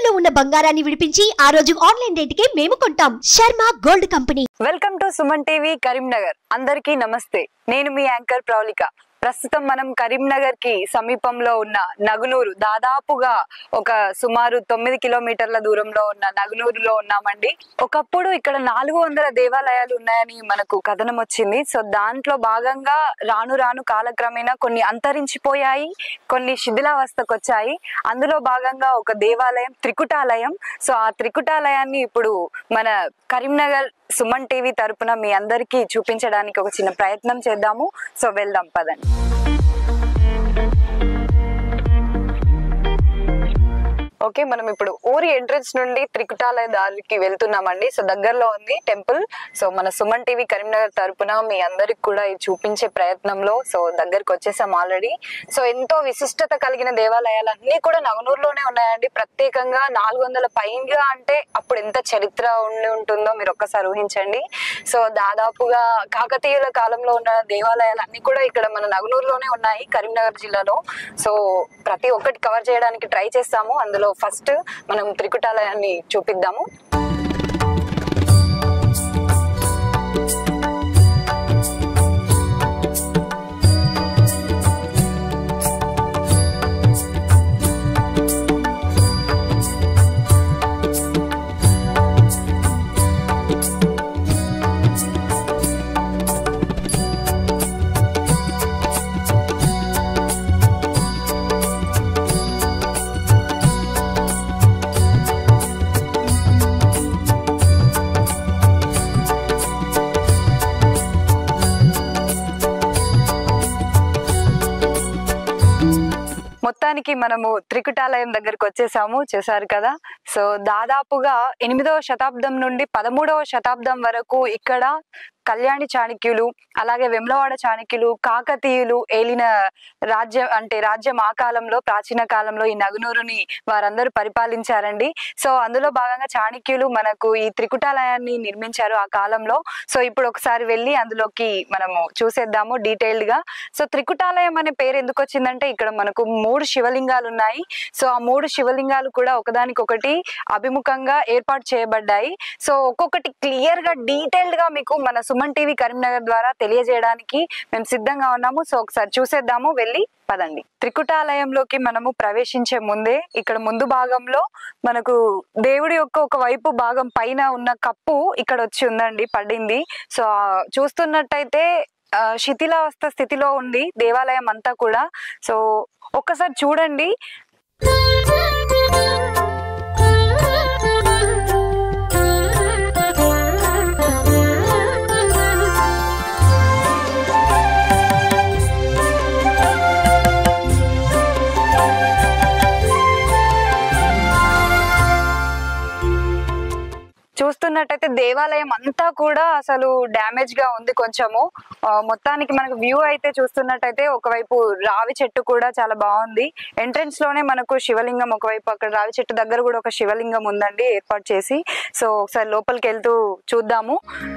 తాకట్టులో ఉన్న బంగారాన్ని విడిపించి ఆ రోజు ఆన్లైన్ రేటుకే మేము కొంటాం Sharma gold company welcome to Suman TV Karimnagar అందరికీ నమస్తే నేను మీ యాంకర్ ప్రౌలిక ప్రస్తుతం మనం కరీంనగర్ కి సమీపంలో ఉన్న నగునూరు దాదాపుగా ఒక సుమారు తొమ్మిది కిలోమీటర్ల దూరంలో ఉన్న నగునూరులో ఉన్నామండి ఒకప్పుడు ఇక్కడ నాలుగు వందల దేవాలయాలు ఉన్నాయని మనకు కథనం వచ్చింది సో దాంట్లో భాగంగా రాను రాను కాలక్రమేణా కొన్ని అంతరించిపోయాయి కొన్ని శిథిలావస్థకు వచ్చాయి అందులో భాగంగా ఒక దేవాలయం త్రికుటాలయం సో ఆ త్రికుటాలయాన్ని ఇప్పుడు మన కరీంనగర్ సుమన్ టీవీ తరపున మీ అందరికీ చూపించడానికి ఒక చిన్న ప్రయత్నం చేద్దాము సో వెళ్దాం పదండి ఓకే మనం ఇప్పుడు ఊరి ఎంట్రన్స్ నుండి త్రికుటాలయ దారికి వెళ్తున్నామండి సో దగ్గరలో ఉంది టెంపుల్ సో మన సుమన్ టీవీ కరీంనగర్ తరపున మీ అందరికి కూడా ఇది చూపించే ప్రయత్నంలో సో దగ్గరికి వచ్చేసాం ఆల్రెడీ సో ఎంతో విశిష్టత కలిగిన దేవాలయాలు అన్ని కూడా నగనూరులోనే ఉన్నాయండి ప్రత్యేకంగా నాలుగు వందల పైగా అంటే అప్పుడు ఎంత చరిత్ర ఉండి ఉంటుందో మీరు ఒక్కసారి ఊహించండి సో దాదాపుగా కాకతీయుల కాలంలో ఉన్న దేవాలయాలు అన్ని కూడా ఇక్కడ మన నగనూరులోనే ఉన్నాయి కరీంనగర్ జిల్లాలో సో ప్రతి ఒక్కటి కవర్ చేయడానికి ట్రై చేస్తాము అందులో ఫస్ట్ మనం త్రికుటాలయాన్ని చూపిద్దాము మొత్తానికి మనము త్రికుటాలయం దగ్గరకు వచ్చేసాము చూసారు కదా సో దాదాపుగా ఎనిమిదవ శతాబ్దం నుండి పదమూడవ శతాబ్దం వరకు ఇక్కడ కళ్యాణి చాణక్యులు అలాగే వెమ్లవాడ చాణక్యులు కాకతీయులు ఏలిన రాజ్యం అంటే రాజ్యం ఆ కాలంలో ప్రాచీన కాలంలో ఈ నగునూరుని వారందరూ పరిపాలించారండి సో అందులో భాగంగా చాణక్యులు మనకు ఈ త్రికుటాలయాన్ని నిర్మించారు ఆ కాలంలో సో ఇప్పుడు ఒకసారి వెళ్ళి అందులోకి మనము చూసేద్దాము డీటెయిల్డ్ గా సో త్రికుటాలయం అనే పేరు ఎందుకు వచ్చిందంటే ఇక్కడ మనకు మూడు శివలింగాలు ఉన్నాయి సో ఆ మూడు శివలింగాలు కూడా ఒకదానికొకటి అభిముఖంగా ఏర్పాటు చేయబడ్డాయి సో ఒక్కొక్కటి క్లియర్ గా డీటెయిల్డ్ గా మీకు మన సుమన్ టీవీ కరీంనగర్ ద్వారా తెలియజేయడానికి మేము సిద్ధంగా ఉన్నాము సో ఒకసారి చూసేద్దాము వెళ్ళి పదండి త్రికుటాలయంలోకి మనము ప్రవేశించే ముందే ఇక్కడ ముందు భాగంలో మనకు దేవుడి యొక్క ఒక వైపు భాగం పైన ఉన్న కప్పు ఇక్కడ వచ్చి ఉందండి పడింది సో ఆ చూస్తున్నట్టయితే ఆ, శిథిలావస్థ స్థితిలో ఉంది దేవాలయం అంతా కూడా సో ఒక్కసారి చూడండి చూస్తున్నట్టయితే దేవాలయం అంతా కూడా అసలు డ్యామేజ్ గా ఉంది కొంచెము ఆ, మొత్తానికి మనకు వ్యూ అయితే చూస్తున్నట్టయితే ఒకవైపు రావి చెట్టు కూడా చాలా బాగుంది ఎంట్రన్స్ లోనే మనకు శివలింగం ఒకవైపు అక్కడ రావి చెట్టు దగ్గర కూడా ఒక శివలింగం ఉందండి ఏర్పాటు చేసి సో ఒకసారి లోపలికి వెళ్తూ చూద్దాము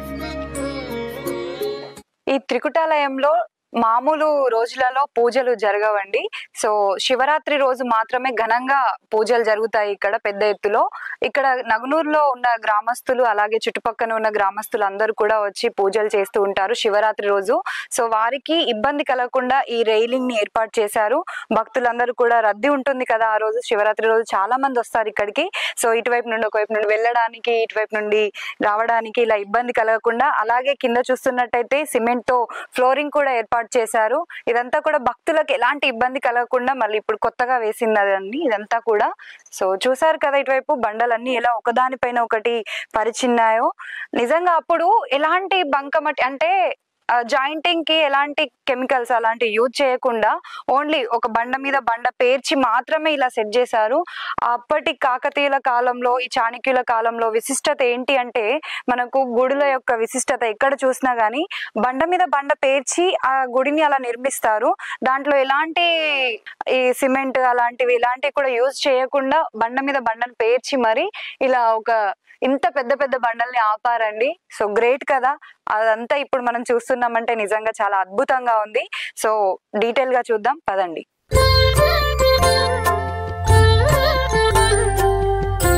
ఈ త్రికుటాలయంలో మామూలు రోజులలో పూజలు జరగవండి సో శివరాత్రి రోజు మాత్రమే ఘనంగా పూజలు జరుగుతాయి ఇక్కడ పెద్ద ఎత్తులో ఇక్కడ నగునూరులో ఉన్న గ్రామస్తులు అలాగే చుట్టుపక్కల ఉన్న గ్రామస్తులు అందరూ కూడా వచ్చి పూజలు చేస్తూ ఉంటారు శివరాత్రి రోజు సో వారికి ఇబ్బంది కలగకుండా ఈ రైలింగ్ ని ఏర్పాటు చేశారు భక్తులందరూ కూడా రద్దీ ఉంటుంది కదా ఆ రోజు శివరాత్రి రోజు చాలా మంది వస్తారు ఇక్కడికి సో ఇటువైపు నుండి ఒకవైపు నుండి వెళ్ళడానికి ఇటువైపు నుండి రావడానికి ఇలా ఇబ్బంది కలగకుండా అలాగే కింద చూస్తున్నట్టయితే సిమెంట్ తో ఫ్లోరింగ్ కూడా ఏర్పాటు చేశారు ఇదంతా కూడా భక్తులకు ఎలాంటి ఇబ్బంది కలగకుండా మళ్ళీ ఇప్పుడు కొత్తగా వేసింది అదండి ఇదంతా కూడా సో చూసారు కదా ఇటువైపు బండలన్నీ ఎలా ఒకదానిపైన ఒకటి పరిచిన్నాయో నిజంగా అప్పుడు ఎలాంటి బంకమట్టి అంటే జాయింటింగ్ కి ఎలాంటి కెమికల్స్ అలాంటి యూజ్ చేయకుండా ఓన్లీ ఒక బండ మీద బండ పేర్చి మాత్రమే ఇలా సెట్ చేశారు అప్పటి కాకతీయుల కాలంలో ఈ చాణక్యుల కాలంలో విశిష్టత ఏంటి అంటే మనకు గుడుల యొక్క విశిష్టత ఎక్కడ చూసినా గానీ బండ మీద బండ పేర్చి ఆ గుడిని అలా నిర్మిస్తారు దాంట్లో ఎలాంటి ఈ సిమెంట్ అలాంటివి ఇలాంటివి కూడా యూజ్ చేయకుండా బండ మీద బండను పేర్చి మరి ఇలా ఒక ఇంత పెద్ద పెద్ద బండల్ని ఆపారండి సో గ్రేట్ కదా అదంతా ఇప్పుడు మనం చూస్తున్నామంటే నిజంగా చాలా అద్భుతంగా ఉంది సో డీటెయిల్ గా చూద్దాం పదండి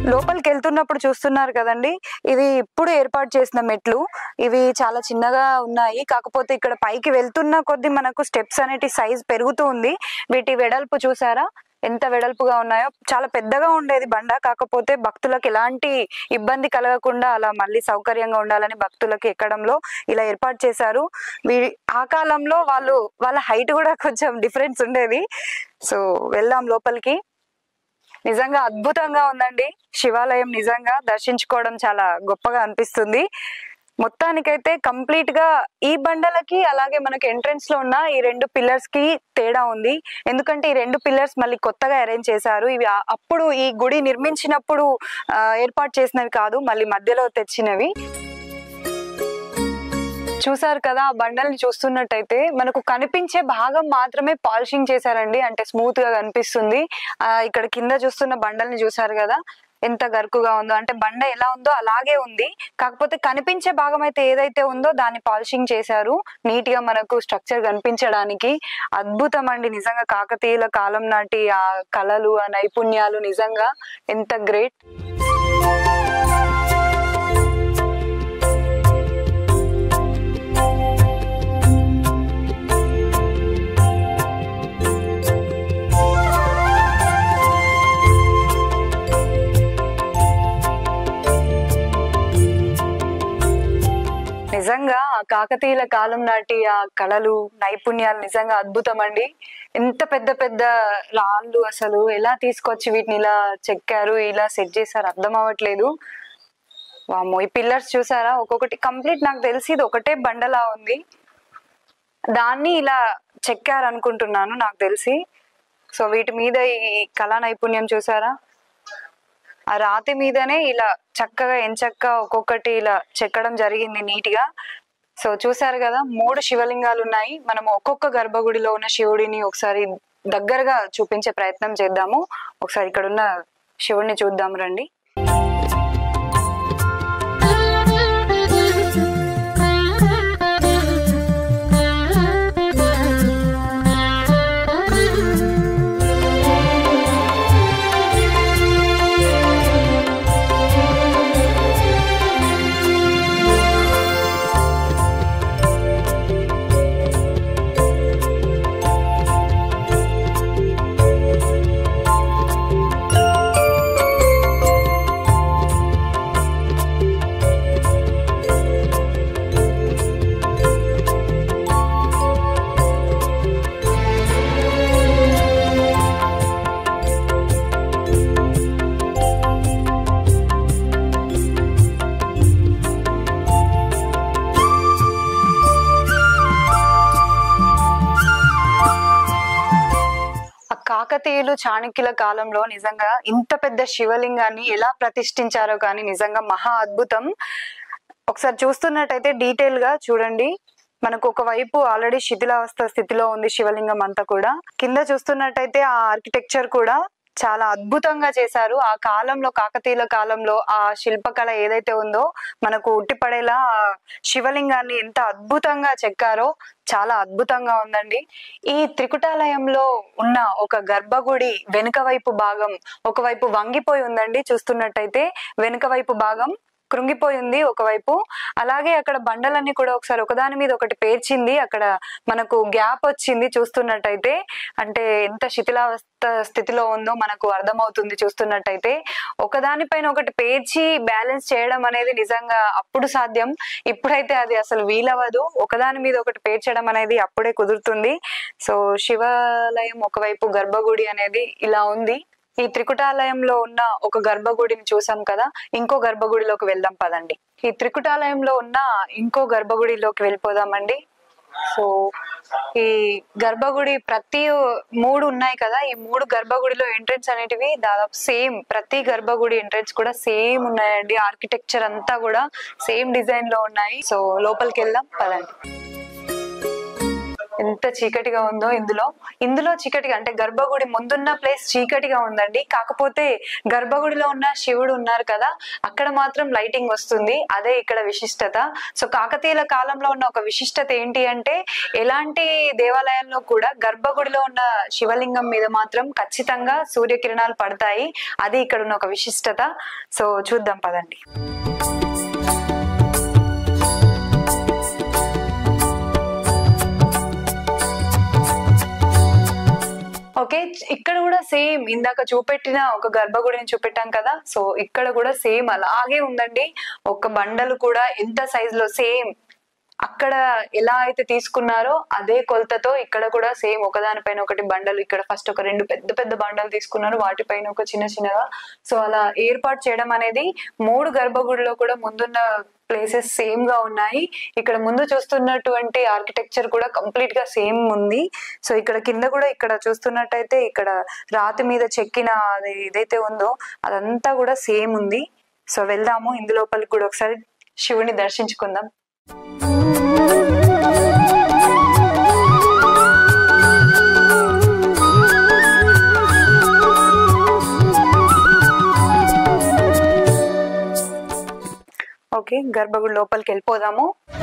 లోపలికి వెళ్తున్నప్పుడు చూస్తున్నారు కదండి ఇది ఇప్పుడు ఏర్పాటు చేసిన మెట్లు ఇవి చాలా చిన్నగా ఉన్నాయి కాకపోతే ఇక్కడ పైకి వెళ్తున్న కొద్దీ మనకు స్టెప్స్ అనేటి సైజ్ పెరుగుతూ ఉంది వీటి వెడల్పు చూసారా ఎంత వెడల్పుగా ఉన్నాయో చాలా పెద్దగా ఉండేది బండ కాకపోతే భక్తులకు ఎలాంటి ఇబ్బంది కలగకుండా అలా మళ్ళీ సౌకర్యంగా ఉండాలని భక్తులకు ఎక్కడంలో ఇలా ఏర్పాటు చేశారు వీ- ఆ కాలంలో వాళ్ళు వాళ్ళ హైట్ కూడా కొంచెం డిఫరెన్స్ ఉండేది సో వెళ్దాం లోపలికి నిజంగా అద్భుతంగా ఉందండి శివాలయం నిజంగా దర్శించుకోవడం చాలా గొప్పగా అనిపిస్తుంది మొత్తానికైతే కంప్లీట్ గా ఈ బండలకి అలాగే మనకి ఎంట్రన్స్ లో ఉన్న ఈ రెండు పిల్లర్స్ కి తేడా ఉంది ఎందుకంటే ఈ రెండు పిల్లర్స్ మళ్ళీ కొత్తగా అరేంజ్ చేశారు ఇవి ఆ- అప్పుడు ఈ గుడి నిర్మించినప్పుడు ఆ, ఏర్పాటు చేసినవి కాదు మళ్ళీ మధ్యలో తెచ్చినవి చూసారు కదా ఆ బండల్ని చూస్తున్నట్టయితే మనకు కనిపించే భాగం మాత్రమే పాలిషింగ్ చేశారండి అంటే స్మూత్ గా కనిపిస్తుంది ఆ ఇక్కడ కింద చూస్తున్న బండల్ని చూసారు కదా ఎంత గరుకుగా ఉందో అంటే బండ ఎలా ఉందో అలాగే ఉంది కాకపోతే కనిపించే భాగం అయితే ఏదైతే ఉందో దాన్ని పాలిషింగ్ చేశారు నీట్ గా మనకు స్ట్రక్చర్ కనిపించడానికి అద్భుతం అండి నిజంగా కాకతీయుల కాలం నాటి ఆ కళలు ఆ నైపుణ్యాలు నిజంగా ఎంత గ్రేట్ నిజంగా ఆ కాకతీయుల కాలం నాటి ఆ కళలు నైపుణ్యాలు నిజంగా అద్భుతం అండి ఎంత పెద్ద పెద్ద రాళ్ళు అసలు ఎలా తీసుకొచ్చి వీటిని ఇలా చెక్కారు ఇలా సెట్ చేశారు అర్థం అవ్వట్లేదు వామ్మో ఈ పిల్లర్స్ చూసారా ఒక్కొక్కటి కంప్లీట్ నాకు తెలిసి ఇది ఒకటే బండలా ఉంది దాన్ని ఇలా చెక్కారు అనుకుంటున్నాను నాకు తెలిసి సో వీటి మీద ఈ కళా నైపుణ్యం చూసారా ఆ రాతి మీదనే ఇలా చక్కగా ఎంచక్క ఒక్కొక్కటి ఇలా చెక్కడం జరిగింది నీట్ గా సో చూసారు కదా మూడు శివలింగాలు ఉన్నాయి మనం ఒక్కొక్క గర్భగుడిలో ఉన్న శివుడిని ఒకసారి దగ్గరగా చూపించే ప్రయత్నం చేద్దాము ఒకసారి ఇక్కడ ఉన్న శివుడిని చూద్దాం రండి ఆ కాకతీయులు చాణక్యుల కాలంలో నిజంగా ఇంత పెద్ద శివలింగాన్ని ఎలా ప్రతిష్ఠించారో కానీ నిజంగా మహా అద్భుతం ఒకసారి చూస్తున్నట్టయితే డీటెయిల్ గా చూడండి మనకు ఒకవైపు ఆల్రెడీ శిథిలావస్థ స్థితిలో ఉంది శివలింగం అంతా కూడా కింద చూస్తున్నట్టయితే ఆ ఆర్కిటెక్చర్ కూడా చాలా అద్భుతంగా చేశారు ఆ కాలంలో కాకతీయుల కాలంలో ఆ శిల్పకళ ఏదైతే ఉందో మనకు ఉట్టిపడేలా ఆ శివలింగాన్ని ఎంత అద్భుతంగా చెక్కారో చాలా అద్భుతంగా ఉందండి ఈ త్రికుటాలయంలో ఉన్న ఒక గర్భగుడి వెనుక వైపు భాగం ఒకవైపు వంగిపోయి ఉందండి చూస్తున్నట్టయితే వెనుక వైపు భాగం కృంగిపోయి ఉంది ఒకవైపు అలాగే అక్కడ బండలన్నీ కూడా ఒకసారి ఒకదాని మీద ఒకటి పేర్చింది అక్కడ మనకు గ్యాప్ వచ్చింది చూస్తున్నట్టయితే అంటే ఎంత శిథిలావస్థ స్థితిలో ఉందో మనకు అర్థమవుతుంది చూస్తున్నట్టయితే ఒకదానిపైన ఒకటి పేర్చి బ్యాలెన్స్ చేయడం అనేది నిజంగా అప్పుడు సాధ్యం ఇప్పుడైతే అది అసలు వీలవ్వదు ఒకదాని మీద ఒకటి పేర్చడం అనేది అప్పుడే కుదురుతుంది సో శివాలయం ఒకవైపు గర్భగుడి అనేది ఇలా ఉంది ఈ త్రికుటాలయంలో ఉన్న ఒక గర్భగుడిని చూసాం కదా ఇంకో గర్భగుడిలోకి వెళ్దాం పదండి ఈ త్రికుటాలయంలో ఉన్న ఇంకో గర్భగుడిలోకి వెళ్ళిపోదామండి సో ఈ గర్భగుడి ప్రతి మూడు ఉన్నాయి కదా ఈ మూడు గర్భగుడిలో ఎంట్రెన్స్ అనేటివి దాదాపు సేమ్ ప్రతి గర్భగుడి ఎంట్రెన్స్ కూడా సేమ్ ఉన్నాయండి ఆర్కిటెక్చర్ అంతా కూడా సేమ్ డిజైన్ లో ఉన్నాయి సో లోపలికి వెళ్దాం పదండి ఎంత చీకటిగా ఉందో ఇందులో ఇందులో చీకటిగా అంటే గర్భగుడి ముందున్న ప్లేస్ చీకటిగా ఉందండి కాకపోతే గర్భగుడిలో ఉన్న శివుడు ఉన్నారు కదా అక్కడ మాత్రం లైటింగ్ వస్తుంది అదే ఇక్కడ విశిష్టత సో కాకతీయుల కాలంలో ఉన్న ఒక విశిష్టత ఏంటి అంటే ఎలాంటి దేవాలయాల్లో కూడా గర్భగుడిలో ఉన్న శివలింగం మీద మాత్రం ఖచ్చితంగా సూర్యకిరణాలు పడతాయి అది ఇక్కడ ఉన్న ఒక విశిష్టత సో చూద్దాం పదండి ఓకే ఇక్కడ కూడా సేమ్ ఇందాక చూపెట్టిన ఒక గర్భగుడిని చూపెట్టాం కదా సో ఇక్కడ కూడా సేమ్ అలాగే ఉందండి ఒక బండలు కూడా ఎంత సైజ్ లో సేమ్ అక్కడ ఎలా అయితే తీసుకున్నారో అదే కొలతతో ఇక్కడ కూడా సేమ్ ఒకదానిపైన ఒకటి బండలు ఇక్కడ ఫస్ట్ ఒక రెండు పెద్ద పెద్ద బండలు తీసుకున్నారు వాటిపైన ఒక చిన్న చిన్నగా సో అలా ఏర్పాటు చేయడం అనేది మూడు గర్భగుడిలో కూడా ముందున్న ప్లేసెస్ సేమ్ గా ఉన్నాయి ఇక్కడ ముందు చూస్తున్నటువంటి ఆర్కిటెక్చర్ కూడా కంప్లీట్ గా సేమ్ ఉంది సో ఇక్కడ కింద కూడా ఇక్కడ చూస్తున్నట్టయితే ఇక్కడ రాతి మీద చెక్కిన అది ఏదైతే ఉందో అదంతా కూడా సేమ్ ఉంది సో వెళ్దాము ఇందులోపలికి కూడా ఒకసారి శివుని దర్శించుకుందాం ఓకే గర్భగుడి లోపలికి వెళ్ళిపోదాము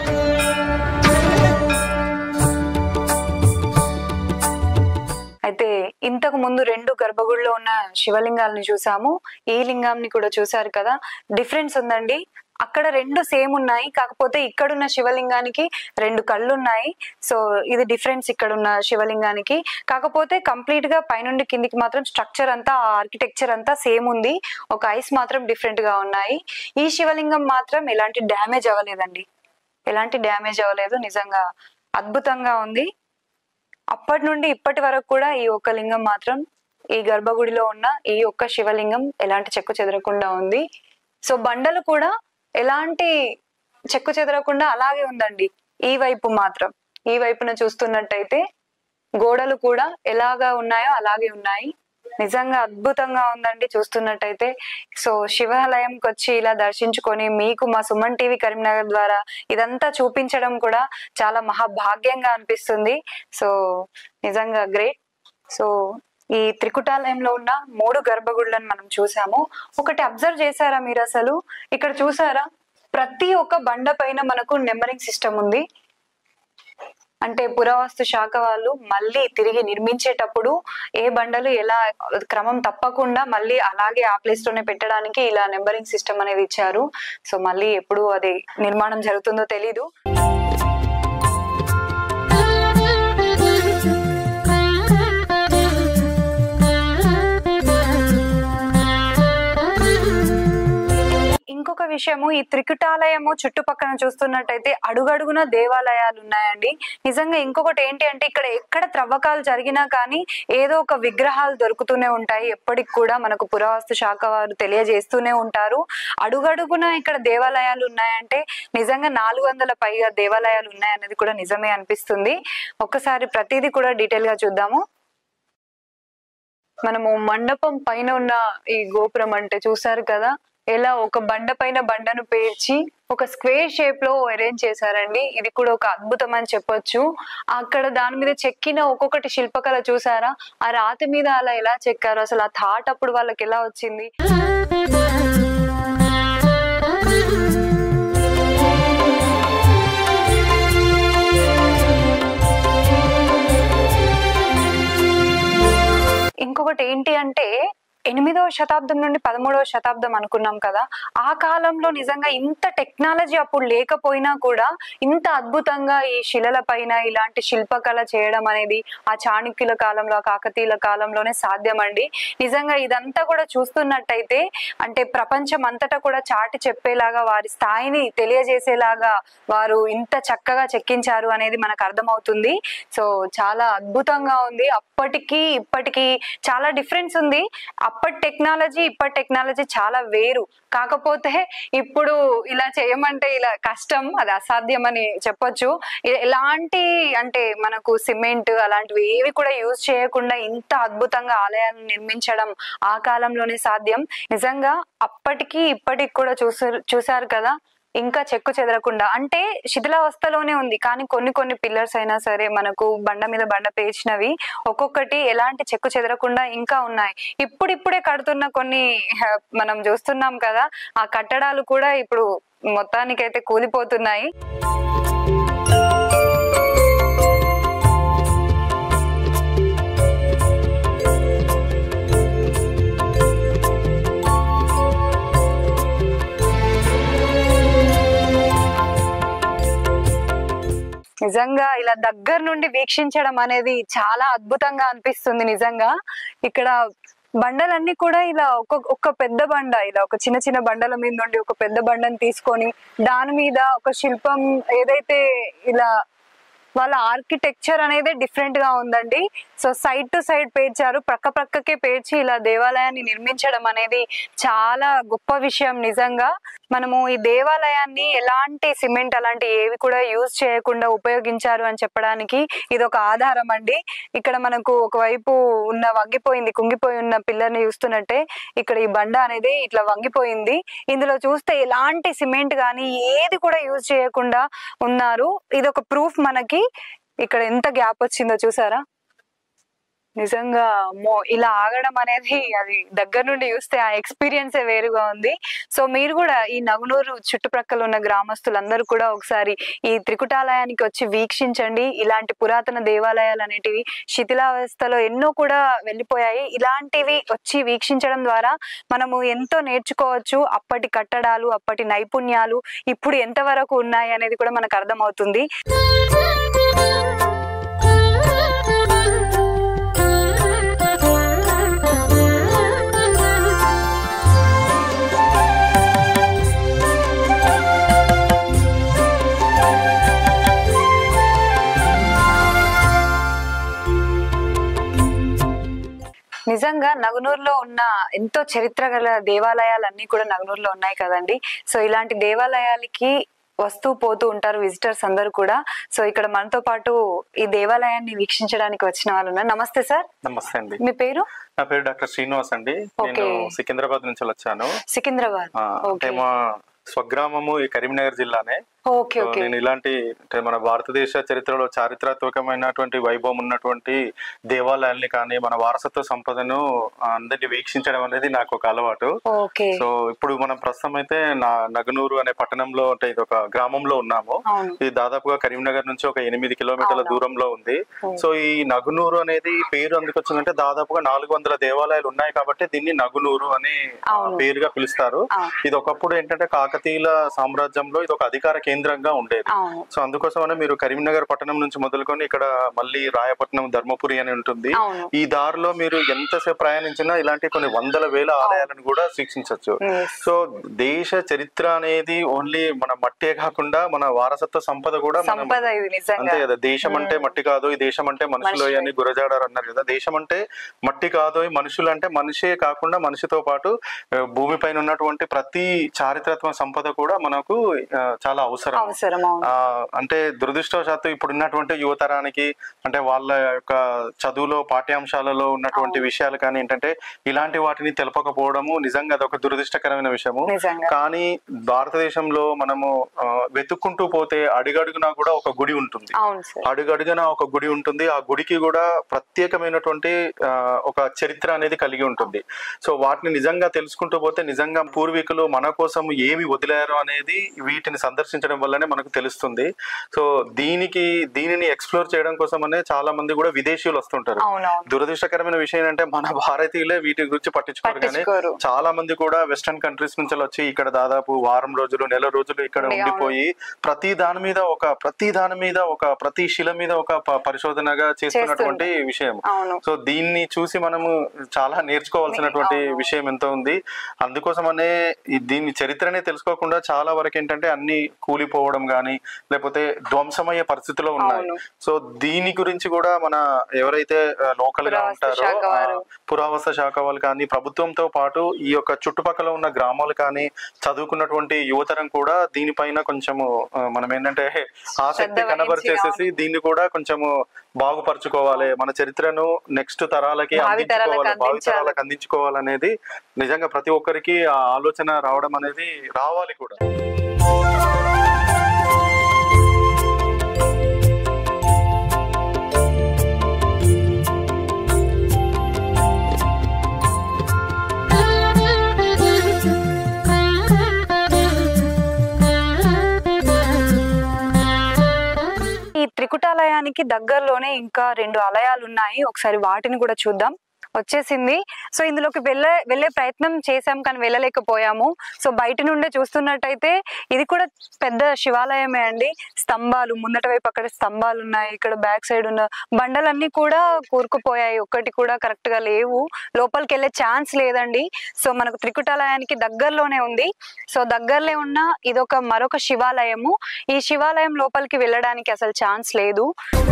అయితే ఇంతకు ముందు రెండు గర్భగుడిలో ఉన్న శివలింగాలను చూసాము ఈ లింగాన్ని కూడా చూసారు కదా డిఫరెన్స్ ఉందండి అక్కడ రెండు సేమ్ ఉన్నాయి కాకపోతే ఇక్కడున్న శివలింగానికి రెండు కళ్ళు ఉన్నాయి సో ఇది డిఫరెన్స్ ఇక్కడ ఉన్న శివలింగానికి కాకపోతే కంప్లీట్ గా పైనుండి కిందికి మాత్రం స్ట్రక్చర్ అంతా ఆర్కిటెక్చర్ అంతా సేమ్ ఉంది ఒక ఐస్ మాత్రం డిఫరెంట్ గా ఉన్నాయి ఈ శివలింగం మాత్రం ఎలాంటి డ్యామేజ్ అవ్వలేదండి ఎలాంటి డ్యామేజ్ అవ్వలేదు నిజంగా అద్భుతంగా ఉంది అప్పటి నుండి ఇప్పటి వరకు కూడా ఈ ఒక్క లింగం మాత్రం ఈ గర్భగుడిలో ఉన్న ఈ ఒక్క శివలింగం ఎలాంటి చెక్కు చెదరకుండా ఉంది సో బండలు కూడా ఎలాంటి చెక్కు చెదరకుండా అలాగే ఉందండి ఈ వైపు మాత్రం ఈ వైపున చూస్తున్నట్టయితే గోడలు కూడా ఎలాగా ఉన్నాయో అలాగే ఉన్నాయి నిజంగా అద్భుతంగా ఉందండి చూస్తున్నట్టయితే సో శివాలయంకి వచ్చి ఇలా దర్శించుకొని మీకు మా సుమన్ టీవీ కరీంనగర్ ద్వారా ఇదంతా చూపించడం కూడా చాలా మహాభాగ్యంగా అనిపిస్తుంది సో నిజంగా గ్రేట్ సో ఈ త్రికుటాలయంలో ఉన్న మూడు గర్భగుడులను మనం చూసాము ఒకటి అబ్జర్వ్ చేశారా మీరు అసలు ఇక్కడ చూసారా ప్రతి ఒక్క బండ పైన మనకు నెంబరింగ్ సిస్టమ్ ఉంది అంటే పురావస్తు శాఖ వాళ్ళు మళ్ళీ తిరిగి నిర్మించేటప్పుడు ఏ బండలు ఎలా క్రమం తప్పకుండా మళ్ళీ అలాగే ఆ ప్లేస్ లోనే పెట్టడానికి ఇలా నెంబరింగ్ సిస్టమ్ అనేది ఇచ్చారు సో మళ్ళీ ఎప్పుడు అది నిర్మాణం జరుగుతుందో తెలీదు ఇంకొక విషయము ఈ త్రికుటాలయము చుట్టుపక్కన చూస్తున్నట్టయితే అడుగడుగున దేవాలయాలు ఉన్నాయండి నిజంగా ఇంకొకటి ఏంటి అంటే ఇక్కడ ఎక్కడ త్రవ్వకాలు జరిగినా కానీ ఏదో ఒక విగ్రహాలు దొరుకుతూనే ఉంటాయి ఎప్పటికి కూడా మనకు పురావస్తు శాఖ వారు తెలియజేస్తూనే ఉంటారు అడుగడుగున ఇక్కడ దేవాలయాలు ఉన్నాయంటే నిజంగా నాలుగు వందల పైగా దేవాలయాలు ఉన్నాయన్నది కూడా నిజమే అనిపిస్తుంది ఒక్కసారి ప్రతిదీ కూడా డీటెయిల్ గా చూద్దాము మనము మండపం పైన ఉన్న ఈ గోపురం అంటే చూసారు కదా ఎలా ఒక బండ పైన బండను పేర్చి ఒక స్క్వేర్ షేప్ లో అరేంజ్ చేశారండి ఇది కూడా ఒక అద్భుతం అని చెప్పొచ్చు అక్కడ దాని మీద చెక్కిన ఒక్కొక్కటి శిల్పకళ చూసారా ఆ రాతి మీద అలా ఎలా చెక్కారు అసలు ఆ థాట్ అప్పుడు వాళ్ళకి ఎలా వచ్చింది ఇంకొకటి ఏంటి అంటే ఎనిమిదవ శతాబ్దం నుండి పదమూడవ శతాబ్దం అనుకున్నాం కదా ఆ కాలంలో నిజంగా ఇంత టెక్నాలజీ అప్పుడు లేకపోయినా కూడా ఇంత అద్భుతంగా ఈ శిలల పైన ఇలాంటి శిల్పకళ చేయడం అనేది ఆ చాణక్యుల కాలంలో ఆ కాకతీయుల కాలంలోనే సాధ్యమండి నిజంగా ఇదంతా కూడా చూస్తున్నట్టయితే అంటే ప్రపంచం అంతటా కూడా చాటి చెప్పేలాగా వారి స్థాయిని తెలియజేసేలాగా వారు ఇంత చక్కగా చెక్కించారు అనేది మనకు అర్థమవుతుంది సో చాలా అద్భుతంగా ఉంది అప్పటికి ఇప్పటికి చాలా డిఫరెన్స్ ఉంది అప్పటి టెక్నాలజీ ఇప్పటి టెక్నాలజీ చాలా వేరు కాకపోతే ఇప్పుడు ఇలా చేయమంటే ఇలా కష్టం అది అసాధ్యం అని చెప్పొచ్చు ఎ- ఎలాంటి అంటే మనకు సిమెంట్ అలాంటివి ఏవి కూడా యూజ్ చేయకుండా ఇంత అద్భుతంగా ఆలయాలను నిర్మించడం ఆ కాలంలోనే సాధ్యం నిజంగా అప్పటికి ఇప్పటికి కూడా చూసారు చూసారు కదా ఇంకా చెక్కు చెదరకుండా అంటే శిథిలావస్థలోనే ఉంది కానీ కొన్ని కొన్ని పిల్లర్స్ అయినా సరే మనకు బండ మీద బండ పేర్చినవి ఒక్కొక్కటి ఎలాంటి చెక్కు చెదరకుండా ఇంకా ఉన్నాయి ఇప్పుడిప్పుడే కడుతున్న కొన్ని హ, మనం చూస్తున్నాం కదా ఆ కట్టడాలు కూడా ఇప్పుడు మొత్తానికైతే కూలిపోతున్నాయి నిజంగా ఇలా దగ్గర నుండి వీక్షించడం అనేది చాలా అద్భుతంగా అనిపిస్తుంది నిజంగా ఇక్కడ బండలన్నీ కూడా ఇలా ఒక ఒక పెద్ద బండ ఇలా ఒక చిన్న చిన్న బండల మీద నుండి ఒక పెద్ద బండని తీసుకొని దాని మీద ఒక శిల్పం ఏదైతే ఇలా వాళ్ళ ఆర్కిటెక్చర్ అనేది డిఫరెంట్ గా ఉందండి సో సైడ్ టు సైడ్ పేర్చారు ప్రక్క ప్రక్కకే పేర్చి ఇలా దేవాలయాన్ని నిర్మించడం అనేది చాలా గొప్ప విషయం నిజంగా మనము ఈ దేవాలయాన్ని ఎలాంటి సిమెంట్ అలాంటి ఏవి కూడా యూజ్ చేయకుండా ఉపయోగించారు అని చెప్పడానికి ఇది ఒక ఆధారం అండి ఇక్కడ మనకు ఒకవైపు ఉన్న వంగిపోయింది కుంగిపోయి ఉన్న పిల్లర్ని చూస్తున్నట్టే ఇక్కడ ఈ బండ అనేది ఇట్లా వంగిపోయింది ఇందులో చూస్తే ఎలాంటి సిమెంట్ కానీ ఏది కూడా యూజ్ చేయకుండా ఉన్నారు ఇది ఒక ప్రూఫ్ మనకి ఇక్కడ ఎంత గ్యాప్ వచ్చిందో చూసారా నిజంగా మో ఇలా ఆగడం అనేది అది దగ్గర నుండి చూస్తే ఆ ఎక్స్పీరియన్సే వేరుగా ఉంది సో మీరు కూడా ఈ నగునూరు చుట్టుప్రక్కల ఉన్న గ్రామస్తులందరూ కూడా ఒకసారి ఈ త్రికుటాలయానికి వచ్చి వీక్షించండి ఇలాంటి పురాతన దేవాలయాలు అనేటివి శిథిలావస్థలో ఎన్నో కూడా వెళ్ళిపోయాయి ఇలాంటివి వచ్చి వీక్షించడం ద్వారా మనము ఎంతో నేర్చుకోవచ్చు అప్పటి కట్టడాలు అప్పటి నైపుణ్యాలు ఇప్పుడు ఎంతవరకు ఉన్నాయి అనేది కూడా మనకు అర్థమవుతుంది నిజంగా నగునూరులో ఉన్న ఎంతో చరిత్ర గల దేవాలయాలన్నీ కూడా నగునూరులో ఉన్నాయి కదండి సో ఇలాంటి దేవాలయాలకి వస్తూ పోతూ ఉంటారు విజిటర్స్ అందరూ కూడా సో ఇక్కడ మనతో పాటు ఈ దేవాలయాన్ని వీక్షించడానికి వచ్చిన వాళ్ళు ఉన్నారు నమస్తే సార్ నమస్తే అండి మీ పేరు నా పేరు డాక్టర్ శ్రీనివాస్ అండి నేను Okay. సికింద్రాబాద్ నుంచి వచ్చాను సికింద్రాబాద్ ఆ, అంటే ఓకే మా స్వగ్రామము ఈ కరీంనగర్ జిల్లానే ఓకే సో ఓకే నేను ఇలాంటి అంటే మన భారతదేశ చరిత్రలో చారిత్రాత్మకమైనటువంటి వైభవం ఉన్నటువంటి దేవాలయాల్ని కానీ మన వారసత్వ సంపదను ఆ, అందరినీ వీక్షించడం అనేది నాకు ఒక అలవాటు ఓకే సో ఇప్పుడు మనం ప్రస్తుతం అయితే నా నగనూరు అనే పట్టణంలో అంటే ఇది ఒక గ్రామంలో ఉన్నాము అవును ఇది దాదాపుగా కరీంనగర్ నుంచి ఒక ఎనిమిది కిలోమీటర్ల అవునా. దూరంలో ఉంది Hmm. సో ఈ నగునూరు అనేది పేరు ఎందుకు వచ్చిందంటే దాదాపుగా నాలుగు వందల దేవాలయాలు ఉన్నాయి కాబట్టి దీన్ని నగునూరు అని ఆ, అవును. పేరుగా పిలుస్తారు ఆ, ఇది ఒకప్పుడు ఏంటంటే కాకతీయుల సామ్రాజ్యంలో ఇది ఒక అధికార కేంద్రంగా ఉండేది అవును సో అందుకోసమనే మీరు కరీంనగర్ పట్టణం నుంచి మొదలుకొని ఇక్కడ మళ్ళీ రాయపట్నం ధర్మపురి అని ఉంటుంది అవును ఈ దారిలో మీరు ఎంతసేపు ప్రయాణించినా ఇలాంటి కొన్ని వందల వేల ఆలయాలను కూడా వీక్షించవచ్చు Yes. సో దేశ చరిత్ర అనేది ఓన్లీ మన మట్టే కాకుండా మన వారసత్వ సంపద కూడా మనం సంపద ఇది నిజంగా అంతే కదా దేశం అంటే మట్టి కాదు ఈ దేశం అంటే మనుషులు మనుషులే. అని గురజాడారు అన్నారు కదా దేశం అంటే మట్టి కాదు ఈ మనుషులు అంటే మనిషే కాకుండా మనిషితో పాటు ఆ, భూమిపైన ఉన్నటువంటి ప్రతి చారిత్రాత్మక సంపద కూడా మనకు ఆ, చాలా అవసరం అవసరం అవును ఆ, అంటే దురదృష్టవశాత్తు ఇప్పుడు ఉన్నటువంటి యువతరానికి అంటే వాళ్ళ యొక్క చదువులో పాఠ్యాంశాలలో ఉన్నటువంటి విషయాలు కానీ ఏంటంటే ఇలాంటి వాటిని తెలపకపోవడము నిజంగా అదొక దురదృష్టకరమైన విషయము నిజంగా కానీ భారతదేశంలో మనము ఆ, వెతుక్కుంటూ పోతే అడుగడుగునా కూడా ఒక గుడి ఉంటుంది అవును సార్ అడుగడుగున ఒక గుడి ఉంటుంది ఆ గుడికి కూడా ప్రత్యేకమైనటువంటి ఆ, ఒక చరిత్ర అనేది కలిగి ఉంటుంది సో వాటిని నిజంగా తెలుసుకుంటూ పోతే నిజంగా పూర్వీకులు మన కోసం ఏమి వదిలారు అనేది వీటిని సందర్శించడం వల్లనే మనకు తెలుస్తుంది సో దీనికి దీనిని ఎక్స్ప్లోర్ చేయడం కోసమనే చాలా మంది కూడా విదేశీయులు వస్తుంటారు అవునవును దురదృష్టకరమైన విషయం ఏంటంటే మన భారతీయులే వీటి గురించి పట్టించుకోరు కానీ పట్టించుకోరు చాలా మంది కూడా వెస్టర్న్ కంట్రీస్ నుంచి వచ్చి ఇక్కడ దాదాపు వారం రోజులు నెల రోజులు ఇక్కడ ఉండి, ఉండిపోయి ప్రతి దాని మీద ఒక ప్రతి దాని మీద ఒక ప్రతి శిల మీద ఒక ప- పరిశోధనగా చేస్తున్నటువంటి విషయం అవును సో దీన్ని చూసి మనము చాలా నేర్చుకోవాల్సినటువంటి అవును. విషయం ఎంతో ఉంది అందుకోసమనే ఈ దీని చరిత్రనే తెలుసుకోకుండా చాలా వరకు ఏంటంటే అన్ని కూలిపోవడం కానీ లేకపోతే ధ్వంసమయ్యే పరిస్థితిలో ఉన్నాయి అవును సో దీని గురించి కూడా మన ఎవరైతే లోకల్ గా పురావస్తు ఉంటారో శాఖ వారు. ఆ, పురావస్తు శాఖ వాళ్ళు కానీ ప్రభుత్వంతో పాటు ఈ యొక్క చుట్టుపక్కల ఉన్న గ్రామాలు కానీ చదువుకున్నటువంటి యువతరం కూడా దీనిపైన కొంచెము ఆ, మనం ఏంటంటే ఆసక్తి శ్రద్ధ కనబరిచేసేసి దీన్ని కూడా కొంచెము బాగుపరచుకోవాలి మన చరిత్రను నెక్స్ట్ తరాలకి భావి తరాలకు అందించుకోవాలి భావి అందించాలి. తరాలకు అందించుకోవాలనేది నిజంగా ప్రతి ఒక్కరికి ఆ ఆలోచన రావడం అనేది రావాలి కూడా ఆలయానికి దగ్గరలోనే ఇంకా రెండు ఆలయాలు ఉన్నాయి ఒకసారి వాటిని కూడా చూద్దాం వచ్చేసింది సో ఇందులోకి వెళ్ళే వెళ్ళే ప్రయత్నం చేశాం కానీ వెళ్ళలేకపోయాము సో బయట నుండే చూస్తున్నట్టయితే ఇది కూడా పెద్ద శివాలయమే అండి స్తంభాలు ముందట వైపు అక్కడ స్తంభాలు ఉన్నాయి ఇక్కడ బ్యాక్ సైడ్ ఉన్న బండలన్నీ కూడా కూరుకుపోయాయి ఒక్కటి కూడా కరెక్ట్ గా లేవు లోపలికి వెళ్ళే ఛాన్స్ లేదండి సో మనకు త్రికుటాలయానికి దగ్గరలోనే ఉంది సో దగ్గరలో ఉన్న ఇదొక మరొక శివాలయము ఈ శివాలయం లోపలికి వెళ్ళడానికి అసలు ఛాన్స్ లేదు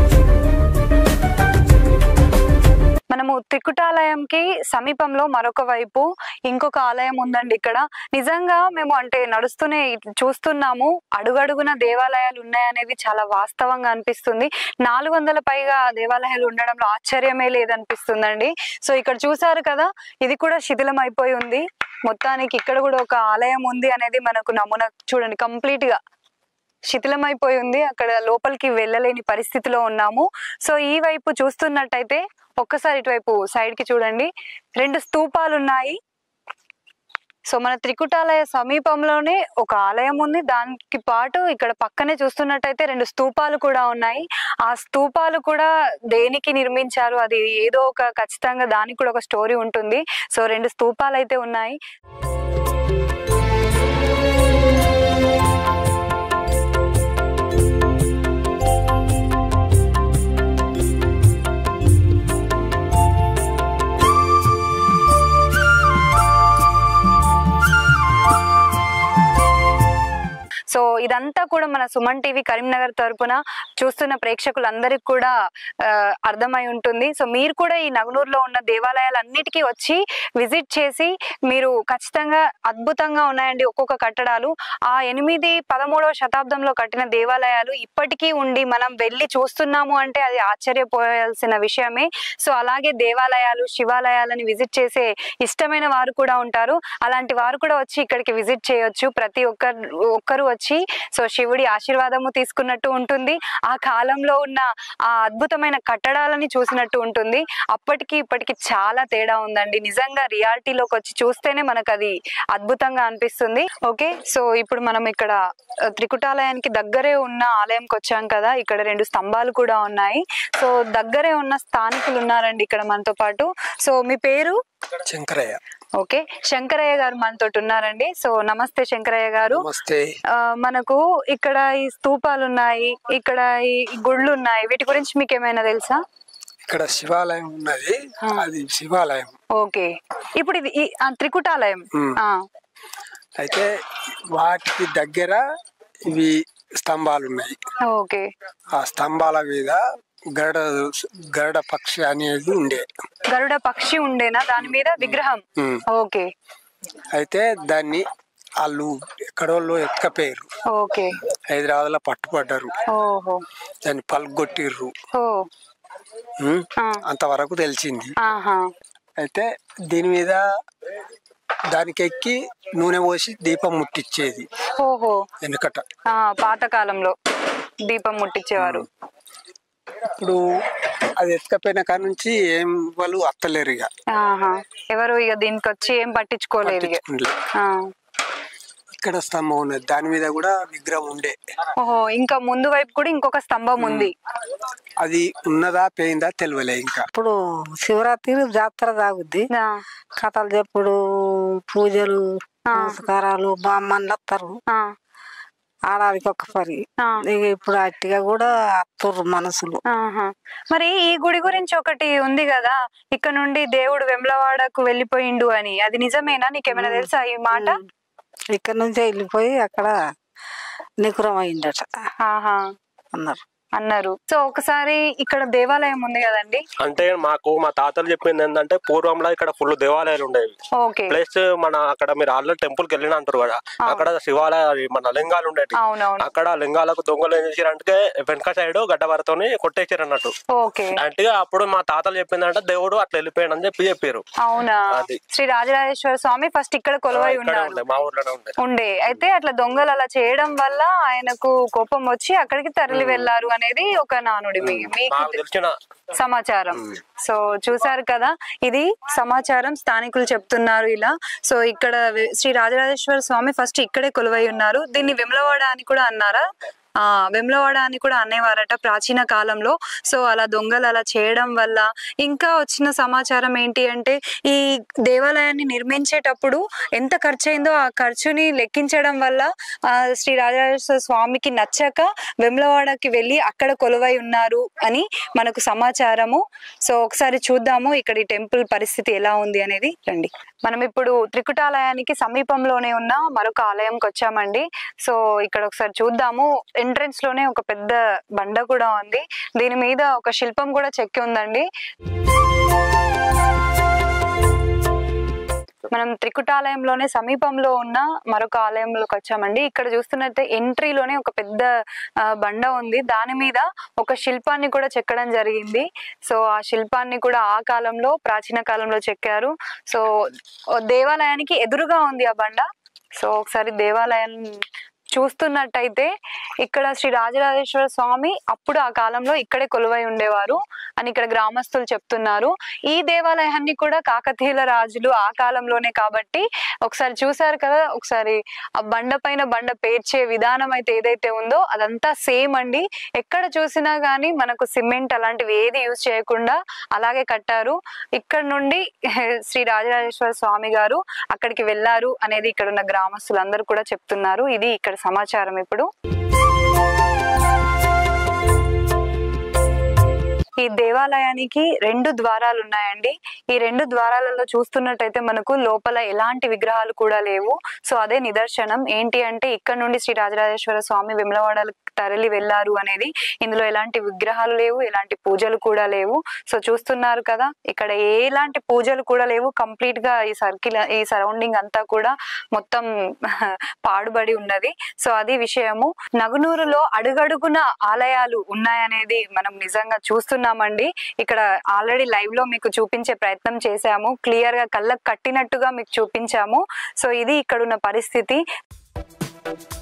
మనము త్రికుటాలయంకి సమీపంలో మరొక వైపు ఇంకొక ఆలయం ఉందండి ఇక్కడ నిజంగా మేము అంటే నడుస్తూనే ఇటు చూస్తున్నాము అడుగడుగున దేవాలయాలు ఉన్నాయనేది చాలా వాస్తవంగా అనిపిస్తుంది నాలుగు వందల పైగా దేవాలయాలు ఉండడంలో ఆశ్చర్యమే లేదనిపిస్తుందండి సో ఇక్కడ చూసారు కదా ఇది కూడా శిథిలం అయిపోయి ఉంది మొత్తానికి ఇక్కడ కూడా ఒక ఆలయం ఉంది అనేది మనకు నమూనా చూడండి కంప్లీట్ గా శిథిలమైపోయి ఉంది అక్కడ లోపలికి వెళ్ళలేని పరిస్థితిలో ఉన్నాము సో ఈ వైపు చూస్తున్నట్టయితే ఒక్కసారి ఇటువైపు సైడ్ కి చూడండి రెండు స్తూపాలు ఉన్నాయి సో మన త్రికుటాలయ సమీపంలోనే ఒక ఆలయం ఉంది దానికి పాటు ఇక్కడ పక్కనే చూస్తున్నట్టయితే రెండు స్తూపాలు కూడా ఉన్నాయి ఆ స్తూపాలు కూడా దేనికి నిర్మించారు అది ఏదో ఒక ఖచ్చితంగా దానికి కూడా ఒక స్టోరీ ఉంటుంది సో రెండు స్తూపాలు అయితే ఉన్నాయి సో ఇదంతా కూడా మన సుమన్ టీవీ కరీంనగర్ తరపున చూస్తున్న ప్రేక్షకులందరికీ కూడా ఆ, అర్థమై ఉంటుంది సో మీరు కూడా ఈ నగనూరులో ఉన్న దేవాలయాలన్నిటికీ వచ్చి విజిట్ చేసి మీరు ఖచ్చితంగా అద్భుతంగా ఉన్నాయండి ఒక్కొక్క కట్టడాలు ఆ ఎనిమిది పదమూడవ శతాబ్దంలో కట్టిన దేవాలయాలు ఇప్పటికీ ఉండి మనం వెళ్ళి చూస్తున్నాము అంటే అది ఆశ్చర్యపోయాల్సిన విషయమే సో అలాగే దేవాలయాలు శివాలయాలని విజిట్ చేసే ఇష్టమైన వారు కూడా ఉంటారు అలాంటి వారు కూడా వచ్చి ఇక్కడికి విజిట్ చేయొచ్చు ప్రతి ఒక్కరు ఒక్కరు వచ్చి సో శివుడి ఆశీర్వాదము తీసుకున్నట్టు ఉంటుంది ఆ కాలంలో ఉన్న ఆ అద్భుతమైన కట్టడాలని చూసినట్టు ఉంటుంది అప్పటికి ఇప్పటికి చాలా తేడా ఉందండి నిజంగా రియాలిటీలోకి వచ్చి చూస్తేనే మనకు అది అద్భుతంగా అనిపిస్తుంది ఓకే సో ఇప్పుడు మనం ఇక్కడ ఆ, త్రికుటాలయానికి దగ్గరే ఉన్న ఆలయంకి వచ్చాం కదా ఇక్కడ రెండు స్తంభాలు కూడా ఉన్నాయి సో దగ్గరే ఉన్న స్థానికులు ఉన్నారండి ఇక్కడ మనతో పాటు సో మీ పేరు శంకరయ్య ఓకే శంకరయ్య గారు మనతో ఉన్నారండి సో నమస్తే శంకరయ్య గారు నమస్తే ఆ, మనకు ఇక్కడ ఈ స్తూపాలు ఉన్నాయి ఇక్కడ ఈ గుళ్ళు ఉన్నాయి వీటి గురించి మీకు ఏమైనా తెలుసా ఇక్కడ శివాలయం ఉన్నది అది శివాలయం ఓకే ఇప్పుడు ఇది ఈ ఆ, త్రికుటాలయం మ్. ఆ, అయితే వాటికి దగ్గర ఇవి స్తంభాలు ఉన్నాయి ఓకే ఆ స్తంభాల మీద గరుడ గరుడ పక్షి అనేది ఉండే గరుడ పక్షి ఉండేనా దాని మీద విగ్రహం మ్. ఓకే అయితే దాన్ని వాళ్ళు ఎక్కడోళ్ళు ఎక్కపోయారు ఓకే హైదరాబాద్ లో పట్టుపడ్డారు ఓహో దాన్ని పలుగొట్టిర్రు ఓ మ్. ఆ, అంతవరకు తెలిసింది ఆహా అయితే దీని మీద దానికి ఎక్కి నూనె పోసి దీపం ముట్టించేది ఓహో వెనకట ఆ పాతకాలంలో దీపం ముట్టించేవారు ఇప్పుడు అది ఎత్తుకపోయిన కాడ నుంచి ఏం వాళ్ళు అత్తలేరు ఇక ఆహా ఎవరు ఇక దీనికి వచ్చి ఏం పట్టించుకోలేదు ఇక. పట్టించుకుంటలే. ఆ. ఇక్కడ స్తంభం ఉన్నది దాని మీద కూడా విగ్రహం ఉండే ఓహో ఇంకా ముందు వైపు కూడా ఇంకొక స్తంభం ఉంది అది ఉన్నదా పోయిందా తెలియలే ఇంకా ఇప్పుడు శివరాత్రి జాతర తాగుద్ది ఆ, కథలు చెప్పుడు పూజలు ఆ. నమస్కారాలు బామ్మన్లు వస్తారు ఆ, ఆడాదికి ఒక పరి ఆ. ఇక ఇప్పుడు అట్టిగా కూడా వస్తుర్రు మనసులు ఆహా. మరి ఈ గుడి గురించి ఒకటి ఉంది కదా ఇక్కడ నుండి దేవుడు వెమ్లవాడకు వెళ్ళిపోయిండు అని అది నిజమేనా నీకేమైనా తెలుసా ఈ మాట ఇక్కడ నుంచి వెళ్ళిపోయి అక్కడ నికురం అయిందట ఆహా అన్నారు అన్నారు సో ఒకసారి ఇక్కడ దేవాలయం ఉంది కదండి అంటే మాకు మా తాతలు చెప్పింది ఏంటంటే పూర్వంలో ఇక్కడ ఫుల్ దేవాలయాలు ఉండేవి ఓకే ప్లస్ మన అక్కడ మీరు ఆల్రెడీ టెంపుల్ కి వెళ్ళిన అంటారు కదా అక్కడ శివాలయ మన లింగాలు ఉండేవి అవునవును అక్కడ లింగాలకు దొంగలు ఏం చేశారంటే వెనక సైడ్ గడ్డవరతోని కొట్టేసారు అన్నట్టు ఓకే అంటే అప్పుడు మా తాతలు చెప్పిందంటే దేవుడు అట్లా వెళ్ళిపోయాడు అని చెప్పి చెప్పారు అవునా అది. శ్రీ రాజరాజేశ్వర స్వామి ఫస్ట్ ఇక్కడ కొలువై ఇక్కడ ఉన్నారు ఉండే మా ఊర్లోనే ఉండే ఉండే అయితే అట్లా దొంగలు అలా చేయడం వల్ల ఆయనకు కోపం వచ్చి అక్కడికి తరలి వెళ్లారు అనేది ఒక నానుడి మీ- మీకు మాకు తెలిసిన సమాచారం సో చూసారు కదా ఇది సమాచారం స్థానికులు చెప్తున్నారు ఇలా సో ఇక్కడ వి- శ్రీ రాజరాజేశ్వర స్వామి ఫస్ట్ ఇక్కడే కొలువై ఉన్నారు దీన్ని విమలవాడ అని కూడా అన్నారా ఆ వెమ్లవాడ అని కూడా అనేవారట ప్రాచీన కాలంలో సో అలా దొంగలు అలా చేయడం వల్ల ఇంకా వచ్చిన సమాచారం ఏంటి అంటే ఈ దేవాలయాన్ని నిర్మించేటప్పుడు ఎంత ఖర్చు అయిందో ఆ ఖర్చుని లెక్కించడం వల్ల ఆ శ్రీ రాజరాజేశ్వర స్వామికి నచ్చక వెమ్లవాడకి వెళ్ళి అక్కడ కొలువై ఉన్నారు అని మనకు సమాచారము సో ఒకసారి చూద్దాము ఇక్కడ ఈ టెంపుల్ పరిస్థితి ఎలా ఉంది అనేది రండి మనం ఇప్పుడు త్రికుటాలయానికి సమీపంలోనే ఉన్న మరొక ఆలయంకి వచ్చామండి సో ఇక్కడ ఒకసారి చూద్దాము ఎంట్రన్స్ లోనే ఒక పెద్ద బండ కూడా ఉంది దీని మీద ఒక శిల్పం కూడా చెక్కి ఉందండి మనం త్రికుటాలయంలోనే సమీపంలో ఉన్న మరొక ఆలయంలోకి వచ్చామండి ఇక్కడ చూస్తున్నట్టే ఎంట్రీలోనే ఒక పెద్ద ఆ, బండ ఉంది దాని మీద ఒక శిల్పాన్ని కూడా చెక్కడం జరిగింది సో ఆ శిల్పాన్ని కూడా ఆ కాలంలో ప్రాచీన కాలంలో చెక్కారు సో ఓ దేవాలయానికి ఎదురుగా ఉంది ఆ బండ సో ఒకసారి దేవాలయం చూస్తున్నట్టయితే ఇక్కడ శ్రీ రాజరాజేశ్వర స్వామి అప్పుడు ఆ కాలంలో ఇక్కడే కొలువై ఉండేవారు అని ఇక్కడ గ్రామస్తులు చెప్తున్నారు ఈ దేవాలయాన్ని కూడా కాకతీయుల రాజులు ఆ కాలంలోనే కాబట్టి ఒకసారి చూసారు కదా ఒకసారి ఆ బండ పైన బండ పేర్చే విధానం అయితే ఏదైతే ఉందో అదంతా సేమ్ అండి ఎక్కడ చూసినా గానీ మనకు సిమెంట్ అలాంటివి ఏది యూజ్ చేయకుండా అలాగే కట్టారు ఇక్కడ నుండి శ్రీ రాజరాజేశ్వర స్వామి గారు అక్కడికి వెళ్ళారు అనేది ఇక్కడ ఉన్న గ్రామస్తులందరూ కూడా చెప్తున్నారు ఇది ఇక్కడ సమాచారం ఇప్పుడు ఈ దేవాలయానికి రెండు ద్వారాలు ఉన్నాయండి ఈ రెండు ద్వారాలలో చూస్తున్నట్టయితే మనకు లోపల ఎలాంటి విగ్రహాలు కూడా లేవు సో అదే నిదర్శనం ఏంటి అంటే ఇక్కడ నుండి శ్రీ రాజరాజేశ్వర స్వామి విమలవాడలకు తరలి వెళ్ళారు అనేది ఇందులో ఎలాంటి విగ్రహాలు లేవు ఎలాంటి పూజలు కూడా లేవు సో చూస్తున్నారు కదా ఇక్కడ ఎలాంటి పూజలు కూడా లేవు కంప్లీట్ గా ఈ సర్కిల్ ఈ సరౌండింగ్ అంతా కూడా మొత్తం పాడుబడి ఉన్నది సో అది విషయము నగునూరులో అడుగడుగున ఆలయాలు ఉన్నాయనేది మనం నిజంగా చూస్తున్నామండి ఇక్కడ ఆల్రెడీ లైవ్ లో మీకు చూపించే ప్రయత్నం చేశాము క్లియర్ గా కళ్ళకు కట్టినట్టుగా మీకు చూపించాము సో ఇది ఇక్కడ ఉన్న పరిస్థితి